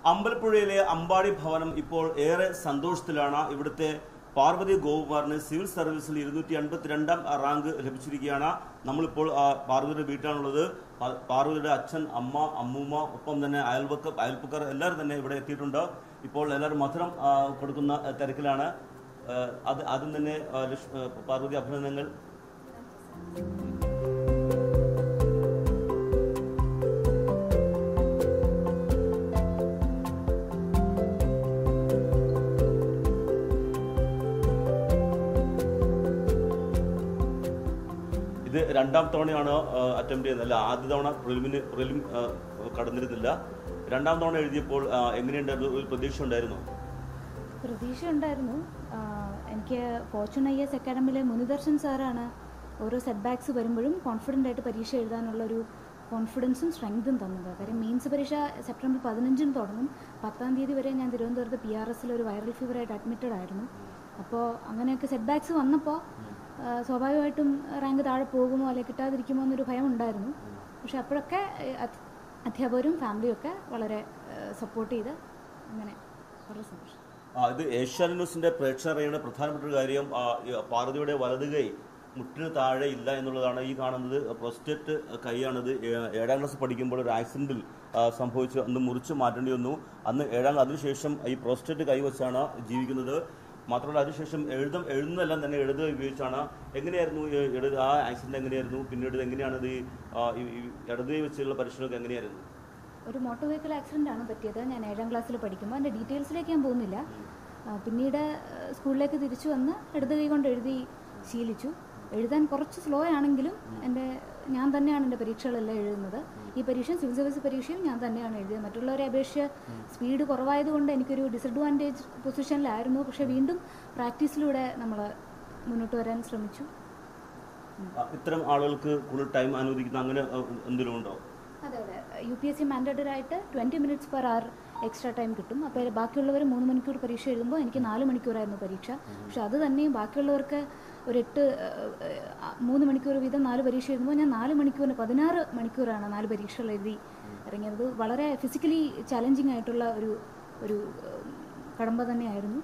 അമ്പലപ്പുഴയിലെ അമ്പാടി ഭവനം ഇപ്പോൾ ഏറെ സന്തോഷത്തിലാണ് ഇവിടുത്തെ പാർവതി ഗോകുമാറിന് സിവിൽ സർവീസിൽ ഇരുന്നൂറ്റി അൻപത്തിരണ്ടാം റാങ്ക് ലഭിച്ചിരിക്കുകയാണ് നമ്മളിപ്പോൾ ആ, പാർവതിയുടെ വീട്ടിലാണുള്ളത് പാ- പാർവതിയുടെ അച്ഛൻ അമ്മ അമ്മൂമ്മ ഒപ്പം തന്നെ അയൽവക്ക അയൽപ്പക്കർ എല്ലാവരും തന്നെ ഇവിടെ എത്തിയിട്ടുണ്ട് ഇപ്പോൾ എല്ലാവരും മധുരം ആ, കൊടുക്കുന്ന ആ, തിരക്കിലാണ് ആ, അത് ആദ്യം തന്നെ ആ, ലക്ഷ്- ആ, പാർവതി അഭിനന്ദനങ്ങൾ ഇത് രണ്ടാം തവണയാണ് അറ്റംപ്റ്റ് ചെയ്യുന്നത് അല്ല ആദ്യ തവണ പ്രിലിമിന് പ്രിലിം ആ, കടന്നിരുന്നില്ല രണ്ടാം തവണ എഴുതിയപ്പോൾ ആ, എങ്ങനെയുണ്ടായിരുന്നു ഒരു പ്രതീക്ഷ ഉണ്ടായിരുന്നു പ്രതീക്ഷ ഉണ്ടായിരുന്നു ആഹ് എനിക്ക് ഫോർച്യൂൺ ഐ എസ് അക്കാഡമിയിലെ മുനിദർശൻ സാറാണ് ഓരോ സെറ്റ് ബാക്സ് വരുമ്പോഴും കോൺഫിഡൻ്റ് ആയിട്ട് പരീക്ഷ എഴുതാനുള്ളൊരു കോൺഫിഡൻസും സ്ട്രെങ്തും തന്നത് കാര്യം മെയിൻസ് പരീക്ഷ സെപ്റ്റംബർ പതിനഞ്ചിന് തുടങ്ങും പത്താം തീയതി വരെ ഞാൻ തിരുവനന്തപുരത്ത് പി ആർ എസിൽ ഒരു വൈറൽ ഫീവറായിട്ട് അഡ്മിറ്റഡ് ആയിരുന്നു അപ്പോൾ അങ്ങനെയൊക്കെ സെറ്റ് ബാക്സ് വന്നപ്പോൾ ആഹ് സ്വാഭാവികമായിട്ടും റാങ്ക് താഴെ പോകുമോ അല്ലെങ്കിൽ കിട്ടാതിരിക്കുമോ എന്നൊരു ഭയം ഉണ്ടായിരുന്നു പക്ഷെ അപ്പോഴൊക്കെ ഏഹ്, അധ്- അധ്യാപകരും ഫാമിലിയും ഒക്കെ വളരെ സപ്പോർട്ട് ചെയ്ത് അങ്ങനെ വളരെ സന്തോഷം ആ, ഇത് ഏഷ്യാനെറ്റ് ന്യൂസിന്റെ പ്രേക്ഷകർ അറിയേണ്ട പ്രധാനപ്പെട്ട ഒരു കാര്യം ആ, ഈ പാർവതിയുടെ വലത് കൈ മുട്ടിന് താഴെ ഇല്ല എന്നുള്ളതാണ് ഈ കാണുന്നത് പ്രൊസ്റ്റേറ്റ് കൈയാണിത് ഏ- ഏഴാം ക്ലാസ് പഠിക്കുമ്പോൾ ഒരു ആക്സിഡന്റിൽ ആ, സംഭവിച്ചു അന്ന് മുറിച്ച് മാറ്റേണ്ടി വന്നു അന്ന് ഏഴാം അതിനുശേഷം ഈ പ്രോസ്റ്റേറ്റ് കൈ വെച്ചാണ് ജീവിക്കുന്നത് മാത്രമല്ല അതിനുശേഷം എഴുതും എഴുതുന്നതെല്ലാം തന്നെ എഴുതുക ഉപയോഗിച്ചാണ് എങ്ങനെയായിരുന്നു ഈ എഴുത ആ ആക്സിഡന്റ് എങ്ങനെയായിരുന്നു പിന്നീട് ഇത് എങ്ങനെയാണ് ഇത് ഈ, ആ, ഈ ഈ ഇടത് കൈ വെച്ചുള്ള പരിശീലനമൊക്കെ എങ്ങനെയായിരുന്നു ഒരു മോട്ടോർ വെഹിക്കിൾ ആക്സിഡൻ്റ് ആണ് പറ്റിയത് ഞാൻ ഏഴാം ക്ലാസ്സിൽ പഠിക്കുമ്പോൾ അതിൻ്റെ ഡീറ്റെയിൽസിലേക്ക് ഞാൻ പോകുന്നില്ല ആ, പിന്നീട് ആ, സ്കൂളിലേക്ക് തിരിച്ചു വന്ന് ഇടത് കൈ കൊണ്ട് എഴുതി ശീലിച്ചു എഴുതാൻ കുറച്ച് സ്ലോ ആണെങ്കിലും എൻ്റെ ഞാൻ തന്നെയാണ് എൻ്റെ പരീക്ഷകളെല്ലാം എഴുതുന്നത് ഈ പരീക്ഷയും സിവിൽ സർവീസ് പരീക്ഷയും ഞാൻ തന്നെയാണ് എഴുതിയത് മറ്റുള്ളവരെ അപേക്ഷിച്ച് സ്പീഡ് കുറവായതുകൊണ്ട് എനിക്കൊരു ഡിസഡ്വാൻറ്റേജ് പൊസിഷനിലായിരുന്നു പക്ഷേ വീണ്ടും പ്രാക്ടീസിലൂടെ നമ്മൾ മുന്നോട്ട് വരാൻ ശ്രമിച്ചു ആ, ഇത്തരം ആളുകൾക്ക് കൂടുതൽ ടൈം അനുവദിക്കുന്ന അങ്ങനെ ആ, എന്തെങ്കിലും ഉണ്ടോ അതെ അതെ U P S C mandated ആയിട്ട് twenty minutes per hour extra time കിട്ടും അപ്പോൾ ബാക്കിയുള്ളവർ മൂന്ന് മണിക്കൂർ പരീക്ഷ എഴുതുമ്പോൾ എനിക്ക് നാല് മണിക്കൂറായിരുന്നു പരീക്ഷ പക്ഷെ അത് തന്നെയും ബാക്കിയുള്ളവർക്ക് ഒരു എട്ട് ഏഹ്, ഏഹ്, മൂന്ന് മണിക്കൂർ വീതം നാല് പരീക്ഷ എഴുതുമ്പോൾ ഞാൻ നാല് മണിക്കൂറിന് പതിനാറ് മണിക്കൂറാണ് നാല് പരീക്ഷകൾ എഴുതി ഇറങ്ങിയത് വളരെ ഫിസിക്കലി ചലഞ്ചിങ് ആയിട്ടുള്ള ഒരു ഒരു ഏഹ്, കടമ്പ തന്നെയായിരുന്നു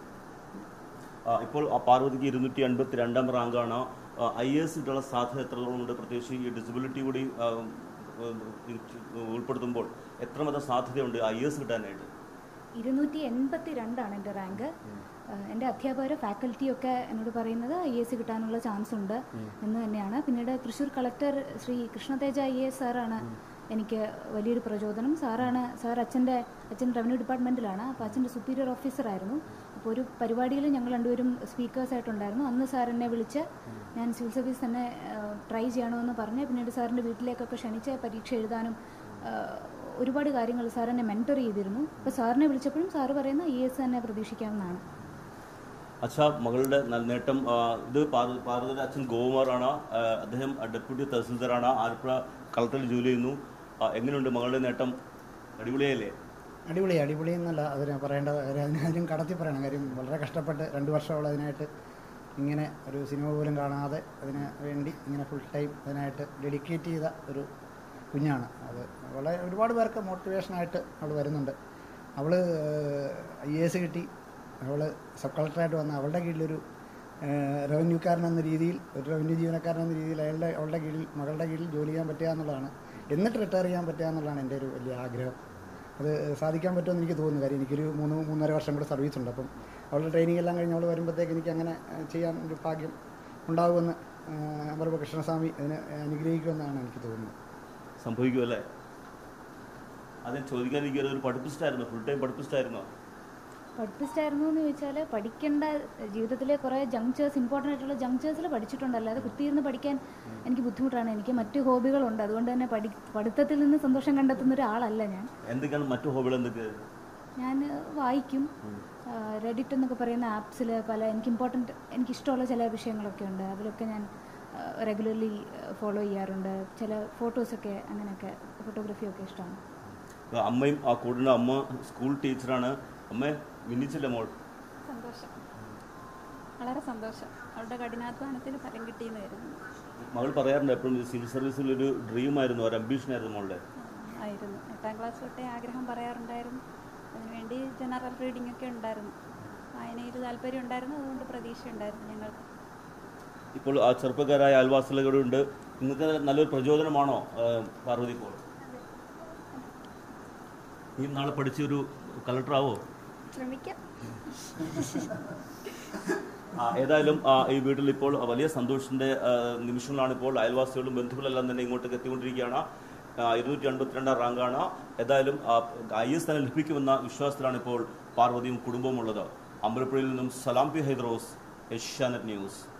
ആ, ഇപ്പോൾ ആ പാർവതിക്ക് ഇരുന്നൂറ്റി അൻപത്തി രണ്ടാം റാങ്കാണ് ഐ എസ് കിട്ടാനുള്ള സാധ്യത എത്രത്തോളമുണ്ട് പ്രത്യേകിച്ച് ഈ ഡിസബിലിറ്റി കൂടി ആ, ഉം, ഉൾപ്പെടുത്തുമ്പോൾ എത്രമാത്രം സാധ്യതയുണ്ട് ഐ എസ് കിട്ടാനായിട്ട് ഇരുന്നൂറ്റി എൺപത്തി രണ്ടാണ് എൻ്റെ റാങ്ക് എൻ്റെ അധ്യാപകർ ഫാക്കൽറ്റിയൊക്കെ എന്നോട് പറയുന്നത് ഐ എസ് കിട്ടാനുള്ള ചാൻസ് ഉണ്ട് എന്ന് തന്നെയാണ് പിന്നീട് Thrissur collector Shri Krishnateja I S സാറാണ് എനിക്ക് വലിയൊരു പ്രചോദനം സാറാണ് സാർ അച്ഛൻ്റെ അച്ഛൻ റവന്യൂ ഡിപ്പാർട്ട്മെൻറ്റിലാണ് അപ്പോൾ അച്ഛൻ്റെ സുപ്പീരിയർ ഓഫീസറായിരുന്നു അപ്പോൾ ഒരു പരിപാടിയിൽ ഞങ്ങൾ രണ്ടുപേരും സ്പീക്കേഴ്സ് ആയിട്ടുണ്ടായിരുന്നു അന്ന് സാർ എന്നെ വിളിച്ച് ഞാൻ സിവിൽ സർവീസ് തന്നെ ട്രൈ ചെയ്യണമെന്ന് പറഞ്ഞ് പിന്നീട് സാറിൻ്റെ വീട്ടിലേക്കൊക്കെ ക്ഷണിച്ച് പരീക്ഷ എഴുതാനും ആ, ഒരുപാട് കാര്യങ്ങൾ സാർ എന്നെ മെൻറ്റർ ചെയ്തിരുന്നു അപ്പോൾ സാറിനെ വിളിച്ചപ്പോഴും സാറ് പറയുന്ന ഇ എസ് തന്നെ പ്രതീക്ഷിക്കാവുന്നതാണ് അച്ഛാ മകളുടെ ന- നേട്ടം ആ, ഇത് പാർ- പാർവതിയുടെ അച്ഛൻ ഗോകുമാറാണ് ആ, അദ്ദേഹം ഡെപ്യൂട്ടി തഹസിൽദാറാണ് ആലപ്പുഴ കളക്ടറിൽ ജോലി ചെയ്യുന്നു ആ, എങ്ങനെയുണ്ട് മകളുടെ നേട്ടം അടിപൊളിയല്ലേ അടിപൊളി അടിപൊളി എന്നല്ല അതിന് പറയേണ്ട കാര്യം അതിന് അതിനും കടത്തി പറയണം കാര്യം വളരെ കഷ്ടപ്പെട്ട് രണ്ട് വർഷത്തോളം അതിനായിട്ട് ഇങ്ങനെ ഒരു സിനിമ പോലും കാണാതെ അതിന് വേണ്ടി ഇങ്ങനെ ഫുൾ ടൈം അതിനായിട്ട് ഡെഡിക്കേറ്റ് ചെയ്ത ഒരു കുഞ്ഞാണ് അത് വളരെ ഒരുപാട് പേർക്ക് മോട്ടിവേഷനായിട്ട് അവൾ വരുന്നുണ്ട് അവൾ ഐ എ എസ് കിട്ടി അവൾ സബ് കളക്ടറായിട്ട് വന്ന അവളുടെ കീഴിലൊരു റവന്യൂക്കാരൻ എന്ന രീതിയിൽ ഒരു റവന്യൂ ജീവനക്കാരൻ എന്ന രീതിയിൽ അയാളുടെ അവളുടെ കീഴിൽ മകളുടെ കീഴിൽ ജോലി ചെയ്യാൻ പറ്റുക എന്നുള്ളതാണ് എന്നിട്ട് റിട്ടയർ ചെയ്യാൻ പറ്റുക എന്നുള്ളതാണ് എൻ്റെ ഒരു വലിയ ആഗ്രഹം അത് സാധിക്കാൻ പറ്റുമെന്ന് എനിക്ക് തോന്നുന്നു കാര്യം എനിക്കൊരു മൂന്ന് മൂന്നര വർഷം കൂടെ സർവീസ് ഉണ്ട് അപ്പം അവളുടെ ട്രെയിനിങ് എല്ലാം കഴിഞ്ഞ് അവൾ വരുമ്പോഴത്തേക്ക് എനിക്ക് അങ്ങനെ ഏഹ്, ചെയ്യാൻ ഒരു ഭാഗ്യം ഉണ്ടാകുമെന്ന് ഏഹ്, അമർവ കൃഷ്ണസ്വാമി അതിനെ അനുഗ്രഹിക്കുമെന്നാണ് എനിക്ക് തോന്നുന്നത് സംഭവിക്കുമല്ലേ അത് ചോദിക്കാനിരിക്കുന്നത് ഒരു പഠിപ്പിസ്റ്റായിരുന്നു ഫുൾ ടൈം പഠിപ്പിസ്റ്റായിരുന്നോ പഠിപ്പിച്ചായിരുന്നു എന്ന് ചോദിച്ചാൽ പഠിക്കേണ്ട ജീവിതത്തിലെ കുറേ ജങ്ചേഴ്സ് ഇമ്പോർട്ടൻ്റ് ആയിട്ടുള്ള ജങ്ചേഴ്സിൽ പഠിച്ചിട്ടുണ്ട് അല്ലാതെ കുത്തിയിരുന്ന് പഠിക്കാൻ എനിക്ക് ബുദ്ധിമുട്ടാണ് എനിക്ക് മറ്റു ഹോബികളുണ്ട് അതുകൊണ്ട് തന്നെ പഠി പഠിത്തത്തിൽ നിന്ന് സന്തോഷം കണ്ടെത്തുന്ന ഒരാളല്ല ഞാൻ എന്തൊക്കെയാണ് മറ്റു ഹോബികൾ എന്തൊക്കെയായിരുന്നു ഞാൻ വായിക്കും റെഡിറ്റ് എന്നൊക്കെ പറയുന്ന ആപ്സിൽ പല എനിക്ക് ഇമ്പോർട്ടൻറ്റ് എനിക്കിഷ്ടമുള്ള ചില വിഷയങ്ങളൊക്കെ ഉണ്ട് അതിലൊക്കെ ഞാൻ റെഗുലർലി ഫോളോ ചെയ്യാറുണ്ട് ചില ഫോട്ടോസൊക്കെ അങ്ങനെയൊക്കെ ഫോട്ടോഗ്രാഫിയൊക്കെ ഇഷ്ടമാണ് ഇപ്പൊ അമ്മയും ആ കൂടുന്ന അമ്മ സ്കൂൾ ടീച്ചറാണ് അമ്മ വിന്നിച്ചില്ല മോൾ സന്തോഷം വളരെ സന്തോഷം അവളുടെ കഠിനാധ്വാനത്തിന് ഫലം കിട്ടിയെന്ന് വരുന്നു മകൾ പറയാറുണ്ട് എപ്പോഴും സിവിൽ സർവീസിൽ ഒരു ഡ്രീം ആയിരുന്നു ഒരു അംബീഷൻ ആയിരുന്നു മോളുടെ ആയിരുന്നു എട്ടാം ക്ലാസ് തൊട്ടേ ആഗ്രഹം പറയാറുണ്ടായിരുന്നു അതിനുവേണ്ടി ജനറൽ റീഡിംഗ് ഒക്കെ ഉണ്ടായിരുന്നു വായനയിൽ താല്പര്യം ഉണ്ടായിരുന്നു അതുകൊണ്ട് പ്രതീക്ഷ ഉണ്ടായിരുന്നു ഞങ്ങൾക്ക് ഇപ്പോൾ ആ ചെറുപ്പക്കാരായ അയൽവാസികളോട് ഉണ്ട് നിങ്ങൾക്ക് നല്ലൊരു പ്രചോദനമാണോ ആ, പാർവതി ഇപ്പോൾ ഈ നാളെ പഠിച്ചൊരു കളക്ടറാവോ ശ്രമിക്കാം ആ, ഏതായാലും ആ, ഈ വീട്ടിൽ ഇപ്പോൾ വലിയ സന്തോഷത്തിന്റെ ആ, നിമിഷങ്ങളാണ് ഇപ്പോൾ അയൽവാസികളും ബന്ധുക്കളെല്ലാം തന്നെ ഇങ്ങോട്ടേക്ക് എത്തിക്കൊണ്ടിരിക്കുകയാണ് ഇരുന്നൂറ്റി അൻപത്തിരണ്ടാം റാങ്കാണ് ഏതായാലും ഐ എസ് തന്നെ ലഭിക്കുമെന്ന വിശ്വാസത്തിലാണ് ഇപ്പോൾ പാർവതിയും കുടുംബവും ഉള്ളത് അമ്പലപ്പുഴയിൽ നിന്നും സലാം പി ഹൈദ്രോസ് ഏഷ്യാനെറ്റ് ന്യൂസ്